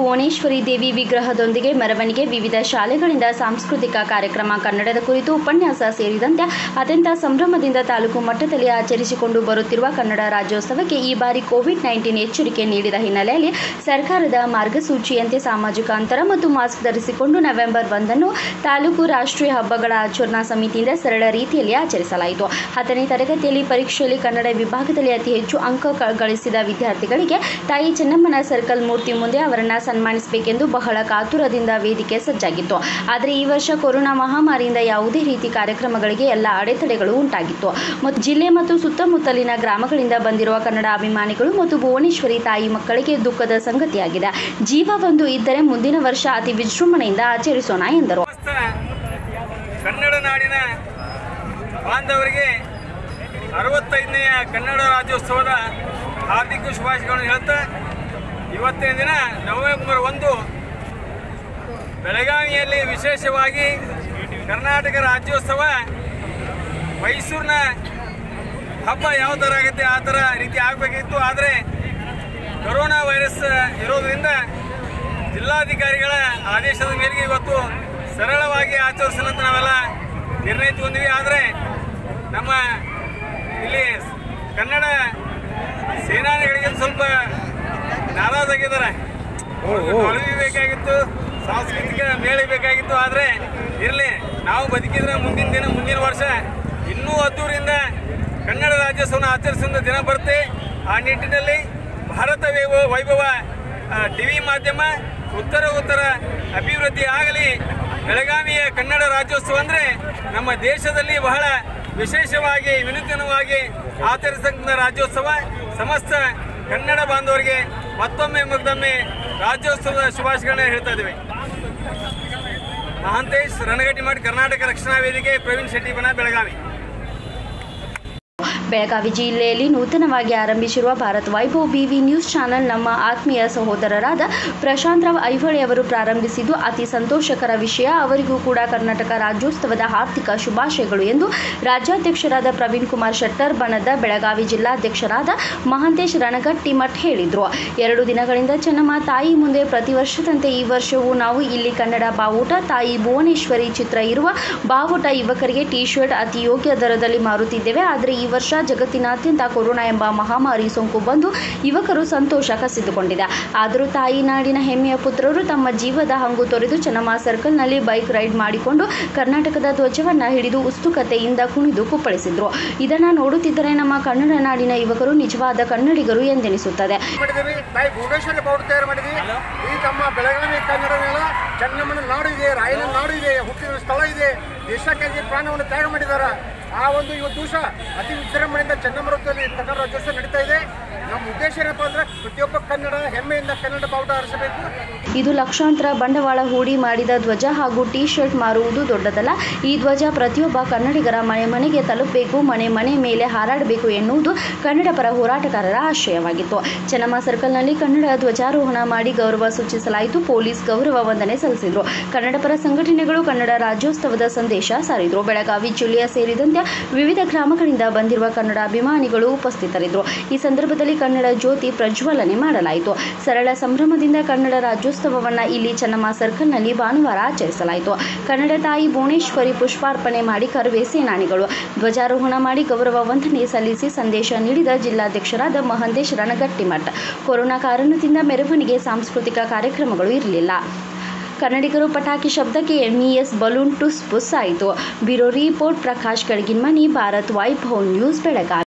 ಭುವನೇಶ್ವರಿ ದೇವಿ ವಿಗ್ರಹದೊಂದಿಗೆ ಮೆರವಣಿಗೆ ವಿವಿಧ ಶಾಲೆಗಳಿಂದ ಸಾಂಸ್ಕೃತಿಕ ಕಾರ್ಯಕ್ರಮ ಕನ್ನಡದ ಕುರಿತು ಉಪನ್ಯಾಸ ಸೇರಿದಂತೆ ಅತ್ಯಂತ ಸಂಭ್ರಮದಿಂದ ತಾಲೂಕು ಮಟ್ಟದಲ್ಲಿ ಆಚರಿಸಿಕೊಂಡು ಬರುತ್ತಿರುವ ಕನ್ನಡ ರಾಜ್ಯೋತ್ಸವಕ್ಕೆ ಈ ಬಾರಿ ಕೋವಿಡ್ ನೈನ್ಟೀನ್ ಎಚ್ಚರಿಕೆ ನೀಡಿದ ಹಿನ್ನೆಲೆಯಲ್ಲಿ ಸರ್ಕಾರದ ಮಾರ್ಗಸೂಚಿಯಂತೆ ಸಾಮಾಜಿಕ ಅಂತರ ಮತ್ತು ಮಾಸ್ಕ್ ಧರಿಸಿಕೊಂಡು ನವೆಂಬರ್ ಒಂದನ್ನು ತಾಲೂಕು ರಾಷ್ಟ್ರೀಯ ಹಬ್ಬಗಳ ಆಚರಣಾ ಸಮಿತಿಯಿಂದ ಸರಳ ರೀತಿಯಲ್ಲಿ ಆಚರಿಸಲಾಯಿತು ಹತ್ತನೇ ತರಗತಿಯಲ್ಲಿ ಪರೀಕ್ಷೆಯಲ್ಲಿ ಕನ್ನಡ ವಿಭಾಗದಲ್ಲಿ ಅತಿ ಹೆಚ್ಚು ಅಂಕ ಕ- ಗಳಿಸಿದ ವಿದ್ಯಾರ್ಥಿಗಳಿಗೆ ತಾಯಿ ಚೆನ್ನಮ್ಮನ ಸರ್ಕಲ್ ಮೂರ್ತಿ ಮುಂದೆ ಅವರನ್ನು ಸನ್ಮಾನಿಸಬೇಕೆಂದು ಬಹಳ ಕಾತುರದಿಂದ ವೇದಿಕೆ ಸಜ್ಜಾಗಿತ್ತು ಆದರೆ ಈ ವರ್ಷ ಕೊರೋನಾ ಮಹಾಮಾರಿಯಿಂದ ಯಾವುದೇ ರೀತಿ ಕಾರ್ಯಕ್ರಮಗಳಿಗೆ ಎಲ್ಲ ಅಡೆತಡೆಗಳು ಉಂಟಾಗಿತ್ತು ಮತ್ತು ಜಿಲ್ಲೆ ಮತ್ತು ಸುತ್ತಮುತ್ತಲಿನ ಗ್ರಾಮಗಳಿಂದ ಬಂದಿರುವ ಕನ್ನಡ ಅಭಿಮಾನಿಗಳು ಮತ್ತು ಭುವನೇಶ್ವರಿ ತಾಯಿ ಮಕ್ಕಳಿಗೆ ದುಃಖದ ಸಂಗತಿಯಾಗಿದೆ ಜೀವ ಒಂದು ಇದ್ದರೆ ಮುಂದಿನ ವರ್ಷ ಅತಿ ವಿಜೃಂಭಣೆಯಿಂದ ಆಚರಿಸೋಣ ಎಂದರು ಸಮಸ್ತ ಕನ್ನಡ ನಾಡಿನ ಬಾಂಧವರಿಗೆ ಅರವತ್ತೈದನೆಯ ಕನ್ನಡ ರಾಜ್ಯೋತ್ಸವದ ಹಾರ್ದಿಕ ಶುಭಾಶಯಗಳನ್ನು ಹೇಳ್ತಾ ಇವತ್ತಿನ ದಿನ ನವೆಂಬರ್ ಒಂದು ಬೆಳಗಾವಿಯಲ್ಲಿ ವಿಶೇಷವಾಗಿ ಕರ್ನಾಟಕ ರಾಜ್ಯೋತ್ಸವ ಮೈಸೂರಿನ ಹಬ್ಬ ಯಾವ ಥರ ಆಗುತ್ತೆ ಆ ಥರ ರೀತಿ ಆಗಬೇಕಿತ್ತು ಆದರೆ ಕೊರೋನಾ ವೈರಸ್ ಇರೋದ್ರಿಂದ ಜಿಲ್ಲಾಧಿಕಾರಿಗಳ ಆದೇಶದ ಮೇರೆಗೆ ಇವತ್ತು ಸರಳವಾಗಿ ಆಚರಿಸಲಂತ ನಾವೆಲ್ಲ ನಿರ್ಣಯ ತಗೊಂಡ್ವಿ ಆದರೆ ನಮ್ಮ ಇಲ್ಲಿ ಕನ್ನಡ ಸೇನಾನಿಗಳಿಗೆ ಸ್ವಲ್ಪ ನಾರಾಜಾಗಿದ್ದಾರೆ ತೊಳವಿ ಬೇಕಾಗಿತ್ತು ಸಾಂಸ್ಕೃತಿಕ ಮೇಳ ಬೇಕಾಗಿತ್ತು ಆದರೆ ಇರಲಿ ನಾವು ಬದುಕಿದ್ರೆ ಮುಂದಿನ ದಿನ ಮುಂದಿನ ವರ್ಷ ಇನ್ನೂ ಅದ್ದೂರಿಂದ ಕನ್ನಡ ರಾಜ್ಯೋತ್ಸವನ ಆಚರಿಸುವ ದಿನ ಬರುತ್ತೆ ಆ ನಿಟ್ಟಿನಲ್ಲಿ ಭಾರತ ವೈಭವ ವೈಭವ ಟಿವಿ ಮಾಧ್ಯಮ ಉತ್ತರ ಉತ್ತರ ಅಭಿವೃದ್ಧಿ ಆಗಲಿ ಬೆಳಗಾವಿಯ ಕನ್ನಡ ರಾಜ್ಯೋತ್ಸವ ಅಂದರೆ ನಮ್ಮ ದೇಶದಲ್ಲಿ ಬಹಳ ವಿಶೇಷವಾಗಿ ವಿನೂತನವಾಗಿ ಆಚರಿಸಂತ ರಾಜ್ಯೋತ್ಸವ ಸಮಸ್ತ ಕನ್ನಡ ಬಾಂಧವರಿಗೆ ಮತ್ತೊಮ್ಮೆ ಮತ್ತೊಮ್ಮೆ ರಾಜ್ಯೋತ್ಸವದ ಶುಭಾಶಯಗಳನ್ನ ಹೇಳ್ತಾ ಇದ್ದೀವಿ ಮಹಾಂತೇಶ್ ರಣಗಟ್ಟಿ ಮಾಡಿ ಕರ್ನಾಟಕ ರಕ್ಷಣಾ ವೇದಿಕೆ ಪ್ರವೀಣ್ ಶೆಟ್ಟಿ ಬನ ಬೆಳಗಾವಿ ಬೆಳಗಾವಿ ಜಿಲ್ಲೆಯಲ್ಲಿ ನೂತನವಾಗಿ ಆರಂಭಿಸಿರುವ Bharat Vaibhav BV news channel ನಮ್ಮ ಆತ್ಮೀಯ ಸಹೋದರರಾದ ಪ್ರಶಾಂತ್ ರಾವ್ ಐಹೊಳೆ ಅವರು ಪ್ರಾರಂಭಿಸಿದ್ದು ಅತಿ ಸಂತೋಷಕರ ವಿಷಯ ಅವರಿಗೂ ಕೂಡ ಕರ್ನಾಟಕ ರಾಜ್ಯೋತ್ಸವದ ಆರ್ಥಿಕ ಶುಭಾಶಯಗಳು ಎಂದು ರಾಜ್ಯಾಧ್ಯಕ್ಷರಾದ ಪ್ರವೀಣ್ ಕುಮಾರ್ ಶೆಟ್ಟರ್ ಬಣದ ಬೆಳಗಾವಿ ಜಿಲ್ಲಾಧ್ಯಕ್ಷರಾದ ಮಹಾಂತೇಶ್ ರಣಗಟ್ಟಿ ಮಠ್ ಹೇಳಿದರು ಎರಡು ದಿನಗಳಿಂದ ಚೆನ್ನಮ್ಮ ತಾಯಿ ಮುಂದೆ ಪ್ರತಿ ವರ್ಷದಂತೆ ಈ ವರ್ಷವೂ ನಾವು ಇಲ್ಲಿ ಕನ್ನಡ ಬಾವುಟ ತಾಯಿ ಭುವನೇಶ್ವರಿ ಚಿತ್ರ ಇರುವ ಬಾವುಟ ಯುವಕರಿಗೆ ಟಿ ಶರ್ಟ್ ಅತಿ ಯೋಗ್ಯ ದರದಲ್ಲಿ ಮಾರುತ್ತಿದ್ದೇವೆ ಆದರೆ ಈ ವರ್ಷ ಜಗತ್ತಿನಾದ್ಯಂತ ಕೊರೋನಾ ಎಂಬ ಮಹಾಮಾರಿ ಸೋಂಕು ಬಂದು ಯುವಕರು ಸಂತೋಷ ಕಸಿದುಕೊಂಡಿದೆ ಆದರೂ ತಾಯಿ ನಾಡಿನ ಹೆಮ್ಮೆಯ ಪುತ್ರರು ತಮ್ಮ ಜೀವದ ಹಂಗು ತೊರೆದು ಚೆನ್ನಮ್ಮ ಸರ್ಕಲ್ನಲ್ಲಿ ಬೈಕ್ ರೈಡ್ ಮಾಡಿಕೊಂಡು ಕರ್ನಾಟಕದ ಧ್ವಜವನ್ನ ಹಿಡಿದು ಉಸ್ತುಕತೆಯಿಂದ ಕುಣಿದು ಕುಪ್ಪಳಿಸಿದ್ರು ಇದನ್ನ ನೋಡುತ್ತಿದ್ದರೆ ನಮ್ಮ ಕನ್ನಡ ನಾಡಿನ ಯುವಕರು ನಿಜವಾದ ಕನ್ನಡಿಗರು ಎಂದೆನಿಸುತ್ತದೆ ಮಾಡಿದ್ದೀವಿ ತಾಯಿ ಭುವನೇಶ್ವರಿ ಬಾವುಟ ತಯಾರು ಮಾಡಿದ್ವಿ ಈ ತಮ್ಮ ಬೆಳಗಾವಿ ಕನ್ನಡ ಮೇಳ ಚೆನ್ನಮ್ಮನ ನಾಡು ಇದೆ ರಾಯನ ನಾಡು ಇದೆ ಹುಟ್ಟಿದ ಸ್ಥಳ ಇದೆ ದೇಶಕ್ಕಾಗಿ ಪ್ರಾಣವನ್ನು ತ್ಯಾಗ ಮಾಡಿದ್ದಾರೆ ಆ ಒಂದು ಇವತ್ತು ದಿವಸ ಅತಿ ವಿಜೃಂಭಣೆಯಿಂದ ಚೆನ್ನಮರದಲ್ಲಿ ಕನ್ನಡ ರಾಜ್ಯೋತ್ಸವ ನಡೀತಾ ಇದೆ ನಮ್ಮ ಉದ್ದೇಶ ಏನಪ್ಪ ಅಂದ್ರೆ ಪ್ರತಿಯೊಬ್ಬ ಕನ್ನಡ ಹೆಮ್ಮೆಯಿಂದ ಕನ್ನಡ ಬಾವುಟ ಹರಿಸಬೇಕು ಇದು ಲಕ್ಷಾಂತರ ಬಂಡವಾಳ ಹೂಡಿ ಮಾಡಿದ ಧ್ವಜ ಹಾಗೂ ಟಿ ಶರ್ಟ್ ಮಾರುವುದು ದೊಡ್ಡದಲ್ಲ ಈ ಧ್ವಜ ಪ್ರತಿಯೊಬ್ಬ ಕನ್ನಡಿಗರ ಮನೆ ಮನೆಗೆ ತಲುಪಬೇಕು ಮನೆ ಮನೆ ಮೇಲೆ ಹಾರಾಡಬೇಕು ಎನ್ನುವುದು ಕನ್ನಡ ಪರ ಹೋರಾಟಗಾರರ ಆಶಯವಾಗಿತ್ತು ಚೆನ್ನಮ್ಮ ಸರ್ಕಲ್ನಲ್ಲಿ ಕನ್ನಡ ಧ್ವಜಾರೋಹಣ ಮಾಡಿ ಗೌರವ ಸೂಚಿಸಲಾಯಿತು ಪೊಲೀಸ್ ಗೌರವ ವಂದನೆ ಸಲ್ಲಿಸಿದರು ಕನ್ನಡ ಪರ ಸಂಘಟನೆಗಳು ಕನ್ನಡ ರಾಜ್ಯೋತ್ಸವದ ಸಂದೇಶ ಸಾರಿದರು ಬೆಳಗಾವಿ ಜಿಲ್ಲೆಯ ಸೇರಿದಂತೆ ವಿವಿಧ ಗ್ರಾಮಗಳಿಂದ ಬಂದಿರುವ ಕನ್ನಡ ಅಭಿಮಾನಿಗಳು ಉಪಸ್ಥಿತರಿದ್ದರು ಈ ಸಂದರ್ಭದಲ್ಲಿ ಕನ್ನಡ ಜ್ಯೋತಿ ಪ್ರಜ್ವಲನೆ ಮಾಡಲಾಯಿತು ಸರಳ ಸಂಭ್ರಮದಿಂದ ಕನ್ನಡ ರಾಜ್ಯೋತ್ಸವವನ್ನು ಇಲ್ಲಿ ಚೆನ್ನಮ್ಮ ಸರ್ಕಲ್ನಲ್ಲಿ ಭಾನುವಾರ ಆಚರಿಸಲಾಯಿತು ಕನ್ನಡ ತಾಯಿ ಭುವನೇಶ್ವರಿ ಪುಷ್ಪಾರ್ಪಣೆ ಮಾಡಿ ಕರುವೆ ಸೇನಾನಿಗಳು ಧ್ವಜಾರೋಹಣ ಮಾಡಿ ಗೌರವ ವಂದನೆ ಸಲ್ಲಿಸಿ ಸಂದೇಶ ನೀಡಿದ ಜಿಲ್ಲಾಧ್ಯಕ್ಷರಾದ ಮಹಂತೇಶ್ ರಣಗಟ್ಟಿಮಠ್ ಕೊರೋನಾ ಕಾರಣದಿಂದ ಮೆರವಣಿಗೆ ಸಾಂಸ್ಕೃತಿಕ ಕಾರ್ಯಕ್ರಮಗಳು ಇರಲಿಲ್ಲ ಕನ್ನಡಿಗರು ಪಟಾಕಿ ಶಬ್ದಕ್ಕೆ ಎಂಇಎಸ್ ಬಲೂನ್ ಟುಸ್ ಪುಸ್ ಆಯಿತು bureau report Prakash Gadaginmani Bharat Vaibhav news Belagavi